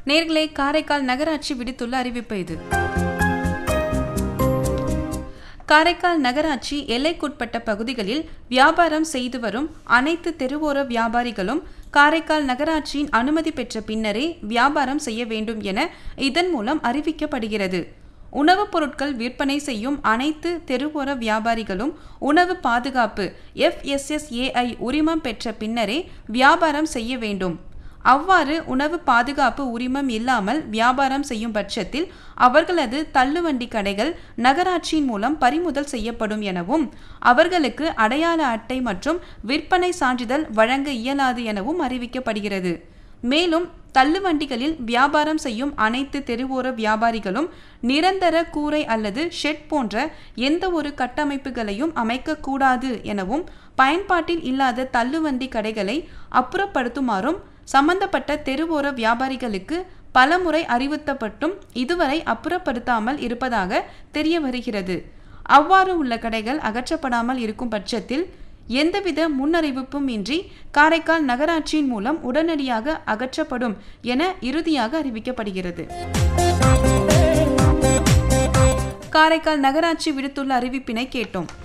நேர்களே காரைக்கால் நகராட்சி விடுத்துள்ள அறிவிப்பு இது காரைக்கால் நகராட்சி எல்லைக்குட்பட்ட பகுதிகளில் வியாபாரம் செய்து வரும் அனைத்து தெருவோர வியாபாரிகளும் காரைக்கால் நகராட்சியின் அனுமதி பெற்ற பின்னரே வியாபாரம் செய்ய வேண்டும் என இதன் மூலம் அறிவிக்கப்படுகிறது உணவுப் பொருட்கள் விற்பனை செய்யும் அனைத்து தெருவோர வியாபாரிகளும் உணவு பாதுகாப்பு எஃப்எஸ்எஸ்ஏஐ உரிமம் பெற்ற பின்னரே வியாபாரம் செய்ய வேண்டும் அவ்வாறு உணவு பாதுகாப்பு உரிமம் இல்லாமல் வியாபாரம் செய்யும் பட்சத்தில் அவர்களது தள்ளுவண்டி கடைகள் நகராட்சியின் மூலம் பறிமுதல் செய்யப்படும் எனவும் அவர்களுக்கு அடையாள அட்டை மற்றும் விற்பனை சான்றிதழ் வழங்க இயலாது எனவும் அறிவிக்கப்படுகிறது மேலும் தள்ளுவண்டிகளில் வியாபாரம் செய்யும் அனைத்து தெருவோர வியாபாரிகளும் நிரந்தர கூரை அல்லது ஷெட் போன்ற எந்த ஒரு கட்டமைப்புகளையும் அமைக்கக்கூடாது எனவும் பயன்பாட்டில் இல்லாத தள்ளுவண்டி கடைகளை அப்புறப்படுத்துமாறும் சம்பந்தப்பட்ட தெருவோர வியாபாரிகளுக்கு பலமுறை அறிவுறுத்தப்பட்டும் இதுவரை அப்புறப்படுத்தாமல் இருப்பதாக தெரிய வருகிறது அவ்வாறு உள்ள கடைகள் அகற்றப்படாமல் இருக்கும் பட்சத்தில் எந்தவித முன்னறிவிப்பும் இன்றி காரைக்கால் நகராட்சியின் மூலம் உடனடியாக அகற்றப்படும் என இறுதியாக அறிவிக்கப்படுகிறது காரைக்கால் நகராட்சி விடுத்துள்ள அறிவிப்பினை கேட்டோம்